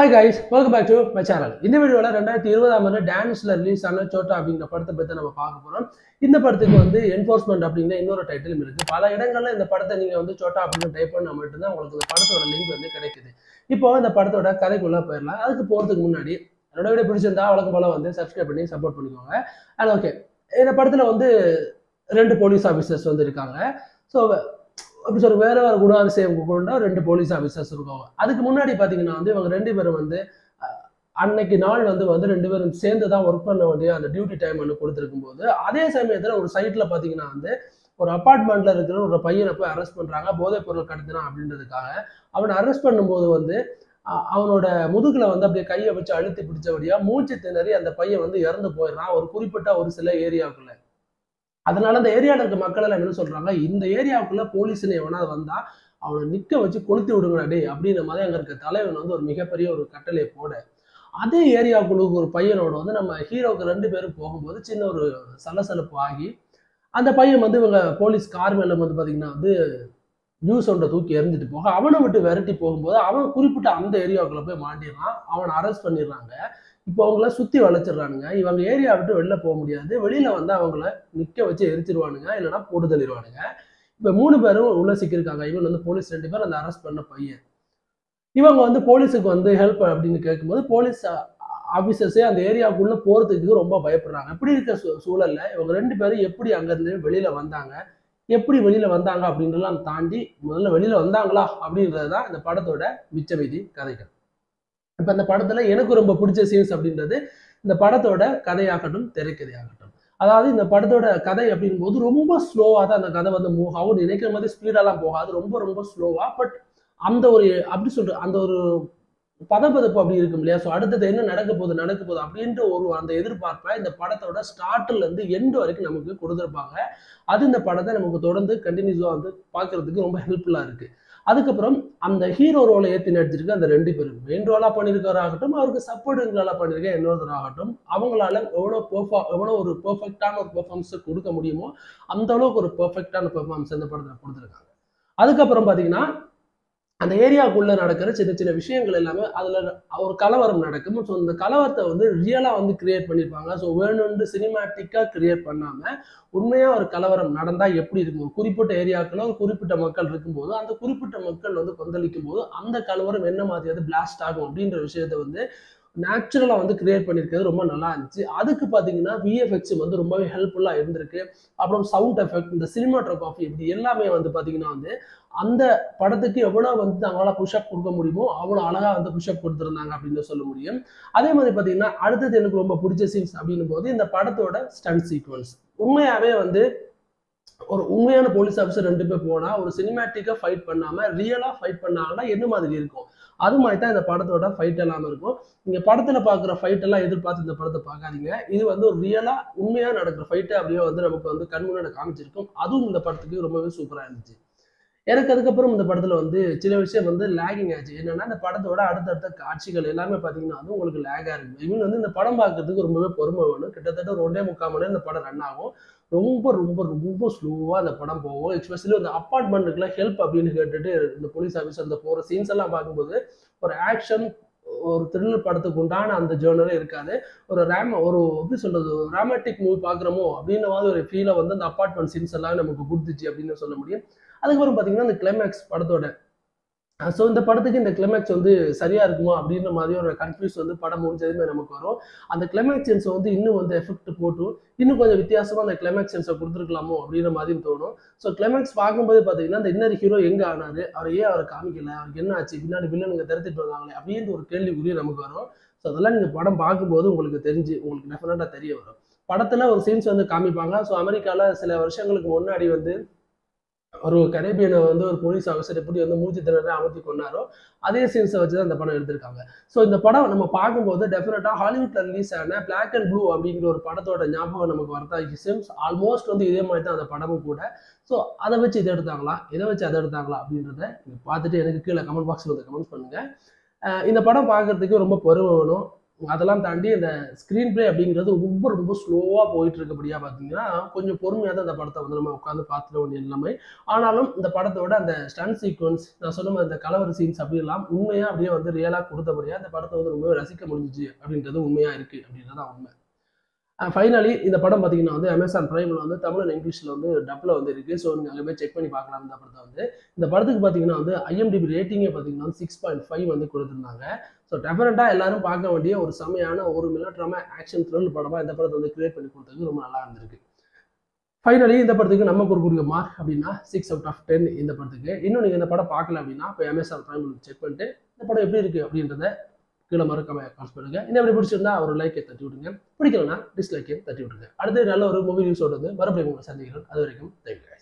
hi guys welcome back to my channel இந்த வீடியோவில் ரெண்டாயிரத்தி இருபதாம் ஆண்டு டான்ஸில் ரிலீஸ் ஆன சோட்டா அப்படிங்கிற படத்தை பற்றி நம்ம பார்க்க போகிறோம் இந்த படத்துக்கு வந்து என்ஃபோர்ஸ்மெண்ட் அப்படிங்கிற இன்னொரு டைட்டிலும் இருக்குது பல இடங்களில் இந்த படத்தை நீங்கள் வந்து சோட்டா அப்படின்னு டைப் பண்ணால் மட்டும்தான் உங்களுக்கு இந்த படத்தோட லிங்க் வந்து கிடைக்குது இப்போ இந்த படத்தோட கதைக்குள்ளே போயிடலாம் அதுக்கு போகிறதுக்கு முன்னாடி என்னோட வீடியோ பிடிச்சிருந்தா வழக்கம் போல வந்து சப்ஸ்கிரைப் பண்ணி சப்போர்ட் பண்ணிக்கோங்க அண்ட் ஓகே இந்த படத்தில் வந்து ரெண்டு போலீஸ் ஆஃபீஸர்ஸ் வந்து இருக்காங்க ஸோ அப்படி சொல்ற வேற வேற குணாதிசயம் கொண்ட ரெண்டு போலீஸ் ஆஃபீஸர்ஸ் இருக்காங்க அதுக்கு முன்னாடி பார்த்தீங்கன்னா வந்து இவங்க ரெண்டு பேரும் வந்து அஹ், அன்னைக்கு நாள் வந்து வந்து ரெண்டு பேரும் சேர்ந்து தான் ஒர்க் பண்ண வேண்டிய அந்த டியூட்டி டைம் வந்து கொடுத்துருக்கும் போது அதே சமயத்தில் ஒரு சைட்டில் பார்த்தீங்கன்னா வந்து ஒரு அப்பார்ட்மெண்ட்ல இருக்கிற ஒரு பையனை போய் அரெஸ்ட் பண்றாங்க போதைப் பொருள் கடத்தினான் அப்படின்றதுக்காக அவனை அரெஸ்ட் பண்ணும்போது வந்து அ- அவனோட முதுகுல வந்து அப்படியே கையை வச்சு அழுத்தி பிடிச்சபடியா மூச்சு திணறி அந்த பையன் வந்து இறந்து போயிடுறான் ஒரு குறிப்பிட்ட ஒரு சில ஏரியாவுக்குள்ள அதனால அந்த ஏரியாவில் இருக்க மக்கள் எல்லாம் என்ன சொல்றாங்க இந்த ஏரியாவுக்குள்ள போலீஸ்னு எவனா வந்தா அவனை நிக்க வச்சு கொளுத்தி விடுங்கடா டேய் அப்படின்ற மாதிரி அங்க இருக்க தலைவன் வந்து ஒரு மிகப்பெரிய ஒரு கட்டளையை போட அதே ஏரியாவுக்குள்ள ஒரு பையனோட வந்து நம்ம ஹீரோக்கு ரெண்டு பேரும் போகும்போது சின்ன ஒரு சலசலப்பு ஆகி அந்த பையன் வந்து இவங்க போலீஸ் கார் மேல வந்து பாத்தீங்கன்னா வந்து நியூஸ் ஒன்றை தூக்கி எறிஞ்சிட்டு போக அவனை விட்டு விரட்டி போகும்போது அவன் குறிப்பிட்ட அந்த ஏரியாவுக்குள்ள போய் மாட்டிடுறான் அவனை அரெஸ்ட் பண்ணிடுறாங்க இப்போ அவங்கள சுத்தி வளைச்சிடுறானுங்க இவங்க ஏரியா விட்டு வெளில போக முடியாது வெளியில வந்து அவங்கள நிக்க வச்சு எரிச்சிருவானுங்க இல்லைன்னா போட்டு தள்ளிடுவானுங்க இப்போ மூணு பேரும் உள்ள சிக்கியிருக்காங்க இவன் வந்து போலீஸ் ரெண்டு பேர் அந்த அரெஸ்ட் பண்ண பையன் இவங்க வந்து போலீஸுக்கு வந்து ஹெல்ப் அப்படின்னு கேட்கும்போது போலீஸ் ஆஃபீஸர்ஸே அந்த ஏரியாவுக்குள்ள போறதுக்கு ரொம்ப பயப்படுறாங்க இப்படி இருக்க சூ- சூழல்ல இவங்க ரெண்டு பேரும் எப்படி அங்கிருந்து வெளியில வந்தாங்க எப்படி வெளியில வந்தாங்க அப்படின்றலாம் தாண்டி முதல்ல வெளியில வந்தாங்களா அப்படின்றது தான் இந்த படத்தோட மிச்ச மீதி கதைகள் இப்ப இந்த படத்துல எனக்கு ரொம்ப பிடிச்ச சீன்ஸ் அப்படின்றது இந்த படத்தோட கதையாகட்டும் திரைக்கதையாகட்டும் அதாவது இந்த படத்தோட கதை அப்படிங்கும்போது ரொம்ப ஸ்லோவா தான் அந்த கதை வந்து மூவ் ஆகும் நினைக்கிற மாதிரி ஸ்பீடெல்லாம் போகாது ரொம்ப ரொம்ப ஸ்லோவா பட் அந்த ஒரு அப்படி சொல்ற அந்த ஒரு பதப்பதப்பு அப்படி இருக்கும் இல்லையா ஸோ அடுத்தது என்ன நடக்க போகுது நடக்க போகுது அப்படின்ற ஒரு அந்த எதிர்பார்ப்பை இந்த படத்தோட ஸ்டார்ட்ல இருந்து எண்டு வரைக்கும் நமக்கு கொடுத்துருப்பாங்க அது இந்த படத்தை நமக்கு தொடர்ந்து கண்டினியூஸாக வந்து பார்க்கறதுக்கு ரொம்ப ஹெல்ப்ஃபுல்லாக இருக்கு அதுக்கப்புறம் அந்த ஹீரோ ரோலை ஏற்றி நடிச்சிருக்க அந்த ரெண்டு பேரும் மெயின் ரோலாக பண்ணியிருக்கிறவராகட்டும் அவருக்கு சப்போர்ட்டிங் ரோலாக பண்ணியிருக்க இன்னொருத்தராகட்டும் அவங்களால எவ்வளோ பெர்ஃபா எவ்வளோ ஒரு பெர்ஃபெக்டான ஒரு பெர்ஃபார்மன்ஸை கொடுக்க முடியுமோ அந்த அளவுக்கு ஒரு பெர்ஃபெக்டான பெர்ஃபார்மன்ஸ் இந்த படத்தில் கொடுத்துருக்காங்க அதுக்கப்புறம் பார்த்தீங்கன்னா அந்த ஏரியாவுக்குள்ள நடக்கிற சின்ன சின்ன விஷயங்கள் எல்லாமே அதுல ஒரு கலவரம் நடக்கும் ஸோ அந்த கலவரத்தை வந்து ரியலா வந்து கிரியேட் பண்ணியிருப்பாங்க ஸோ வேணும்னு சினிமேட்டிக்கா கிரியேட் பண்ணாம உண்மையா ஒரு கலவரம் நடந்தா எப்படி இருக்கும் ஒரு குறிப்பிட்ட ஏரியாக்குள்ள ஒரு குறிப்பிட்ட மக்கள் இருக்கும்போது அந்த குறிப்பிட்ட மக்கள் வந்து கொந்தளிக்கும் போது அந்த கலவரம் என்ன மாதிரி அது பிளாஸ்ட் ஆகும் அப்படின்ற விஷயத்தை வந்து நேச்சுரலா வந்து கிரியேட் பண்ணியிருக்கிறது ரொம்ப நல்லா இருந்துச்சு அதுக்கு பாத்தீங்கன்னா விஎஃப்எக்ஸ் வந்து ரொம்பவே ஹெல்ப்ஃபுல்லா இருந்திருக்கு அப்புறம் சவுண்ட் எஃபெக்ட் இந்த சினிமாட்டோகிராஃபி இப்படி எல்லாமே வந்து பாத்தீங்கன்னா வந்து அந்த படத்துக்கு எவ்வளவு வந்து அவங்களால புஷ்அப் கொடுக்க முடியுமோ அவ்வளவு அழகா வந்து புஷ்அப் கொடுத்துருந்தாங்க அப்படின்னு சொல்ல முடியும் அதே மாதிரி பாத்தீங்கன்னா அடுத்தது எனக்கு ரொம்ப பிடிச்ச சீன்ஸ் அப்படின்னும் போது இந்த படத்தோட ஸ்டன் சீக்வன்ஸ் உண்மையாவே வந்து ஒரு உண்மையான போலீஸ் ஆஃபீஸர் ரெண்டு பேர் போனா ஒரு சினிமேட்டிக்கா ஃபைட் பண்ணாம ரியலா ஃபைட் பண்ணாங்கன்னா என்ன மாதிரி இருக்கும் அது மாதிரி தான் இந்த படத்தோட ஃபைட் எல்லாம் இருக்கும் நீங்க படத்துல பாக்குற ஃபைட் எல்லாம் எதிர்பார்த்து இந்த படத்தை பார்க்காதீங்க இது வந்து ஒரு ரியலா உண்மையா நடக்கிற ஃபைட்டு அப்படியே வந்து நமக்கு வந்து கண் முன்னாடி காமிச்சிருக்கும் அதுவும் இந்த படத்துக்கு ரொம்பவே சூப்பரா இருந்துச்சு எனக்கு அதுக்கப்புறம் இந்த படத்துல வந்து சில விஷயம் வந்து லேகிங் ஆச்சு என்னன்னா இந்த படத்தோட அடுத்தடுத்த காட்சிகள் எல்லாமே பாத்தீங்கன்னா அது உங்களுக்கு லேகா இருக்கு இவன் வந்து இந்த படம் பார்க்கறதுக்கு ரொம்பவே பொறுமை வேணும் கிட்டத்தட்ட ஒரு ஒன்றே முக்கால் மணி நேரம் இந்த படம் ரன் ஆகும் ரொம்ப ரொம்ப ரொம்ப ஸ்லோவா அந்த படம் போகும் எஸ்பெஷலி அந்த அப்பார்ட்மெண்ட்டுக்குள்ள ஹெல்ப் அப்படின்னு கேட்டுட்டு இந்த போலீஸ் ஆஃபீஸர் அந்த போற சீன்ஸ் எல்லாம் பார்க்கும்போது ஒரு ஆக்ஷன் ஒரு த்ரில்லர் படத்துக்கு உண்டான அந்த ஜேர்னலே இருக்காது ஒரு ரேம் ஒரு எப்படி சொல்றது ராமேட்டிக் மூவி பார்க்குறோமோ அப்படின்ற மாதிரி ஒரு ஃபீலை வந்து அந்த அப்பார்ட்மெண்ட் சீன்ஸ் எல்லாம் நமக்கு கொடுத்துச்சு அப்படின்னு சொல்ல முடியும் அதுக்கப்புறம் பார்த்தீங்கன்னா இந்த கிளைமேக்ஸ் படத்தோட ஸோ இந்த படத்துக்கு இந்த கிளைமேக்ஸ் வந்து சரியா இருக்குமா அப்படின்ற மாதிரி ஒரு கன்ஃபியூஸ் வந்து படம் முடிஞ்சதுமே நமக்கு வரும் அந்த கிளைமேக்ஸ் சென்ஸ் வந்து இன்னும் வந்து எஃபெக்ட் போட்டு இன்னும் கொஞ்சம் வித்தியாசமா அந்த கிளைமேக்ஸ் சென்ஸை கொடுத்துருக்கலாமோ அப்படின்ற மாதிரி தோணும் ஸோ கிளைமேக்ஸ் பார்க்கும்போது பார்த்தீங்கன்னா இந்த இன்னர் ஹீரோ எங்க ஆனாரு அவர் ஏன் அவரை காமிக்கல அவருக்கு என்ன ஆச்சு பின்னாடி வில்லனுங்க திறத்திட்டு வந்தாங்களே அப்படின்ற ஒரு கேள்விக்குரிய நமக்கு வரும் ஸோ அதெல்லாம் நீங்க படம் பார்க்கும்போது உங்களுக்கு தெரிஞ்சு உங்களுக்கு டெஃபினட்டா தெரிய வரும் படத்துல ஒரு சீன்ஸ் வந்து காமிப்பாங்க ஸோ அமெரிக்கால சில வருஷங்களுக்கு முன்னாடி வந்து ஒரு கரேபியனை வந்து ஒரு போலீஸ் ஆஃபீஸர் எப்படி வந்து மூச்சு திணற அமர்த்தி கொண்டாரோ அதே சீன்ஸை வச்சு தான் இந்த படம் எடுத்திருக்காங்க ஸோ இந்த படம் நம்ம பார்க்கும்போது டெஃபினட்டாக ஹாலிவுட்ல ரிலீஸ் ஆன பிளாக் அண்ட் ப்ளூ அப்படிங்கிற ஒரு படத்தோட ஞாபகம் நமக்கு வரதா சிம்ஸ் ஆல்மோஸ்ட் வந்து இதே மாதிரி தான் அந்த படமும் கூட ஸோ அதை வச்சு இதை எடுத்தாங்களா இதை வச்சு அதை எடுத்தாங்களா அப்படின்றத நீங்க பார்த்துட்டு எனக்கு கீழே கமெண்ட் பாக்ஸில் வந்து கமெண்ட் பண்ணுங்க அஹ் இந்த படம் பார்க்கறதுக்கு ரொம்ப பொறுமை வேணும் அதெல்லாம் தாண்டி இந்த ஸ்க்ரீன் பிளே அப்படிங்கிறது ரொம்ப ரொம்ப ஸ்லோவாக போயிட்டு இருக்கபடியா பார்த்தீங்கன்னா கொஞ்சம் பொறுமையாக தான் இந்த படத்தை வந்து நம்ம உட்காந்து பார்த்துட வேண்டிய நிலைமை ஆனாலும் இந்த படத்தோட அந்த ஸ்டன் சீக்வன்ஸ் நான் சொன்ன மாதிரி இந்த கலவர் சீன்ஸ் அப்படிலாம் உண்மையாக அப்படியே வந்து ரியலாக கொடுத்தபடியா இந்த படத்தை வந்து ரொம்பவே ரசிக்க முடிஞ்சிச்சு அப்படின்றது உண்மையாக இருக்குது அப்படின்றது உண்மை ஃபைனலி இந்த படம் பார்த்தீங்கன்னா வந்து அமேசான் பிரைமில் வந்து தமிழ் அண்ட் இங்கிலீஷில் வந்து டப்பில் வந்து இருக்குது ஸோ நீங்கள் அங்கே போய் செக் பண்ணி பார்க்கலாம் இந்த படத்தை வந்து இந்த படத்துக்கு பார்த்தீங்கன்னா வந்து ஐஎம்டிபி ரேட்டிங்கே பார்த்தீங்கன்னா வந்து சிக்ஸ் பாயிண்ட் ஃபைவ் வந்து கொடுத்துருந்தாங்க ஸோ டெஃபினட்டாக எல்லாரும் பார்க்க வேண்டிய ஒரு செமையான ஒரு மிலட்ராமா ஆக்ஷன் த்ரில் படமாக இந்த படத்தை வந்து கிரியேட் பண்ணி கொடுத்தது ரொம்ப நல்லா இருந்திருக்கு ஃபைனலி இந்த படத்துக்கு நம்ம கொடுக்கக்கூடிய மார்க் அப்படின்னா சிக்ஸ் அவுட் ஆஃப் டென் இந்த படத்துக்கு இன்னும் நீங்கள் இந்த படம் பார்க்கல அப்படின்னா இப்போ அமேசான் பிரைம் செக் பண்ணிட்டு இந்த படம் எப்படி இருக்குது அப்படின்றத கீழே மறக்காம காசு பண்ணுங்க இந்த எப்படி பிடிச்சிருந்தா ஒரு லைக்கை தட்டி விடுங்க பிடிக்கலன்னா டிஸ்லைக்கை தட்டி விட்டுருங்க அடுத்து நல்ல ஒரு மூவி நியூஸோட வந்து மறுபடியும் உங்களை சந்திக்கிறேன் அது வரைக்கும் தேங்க்யூ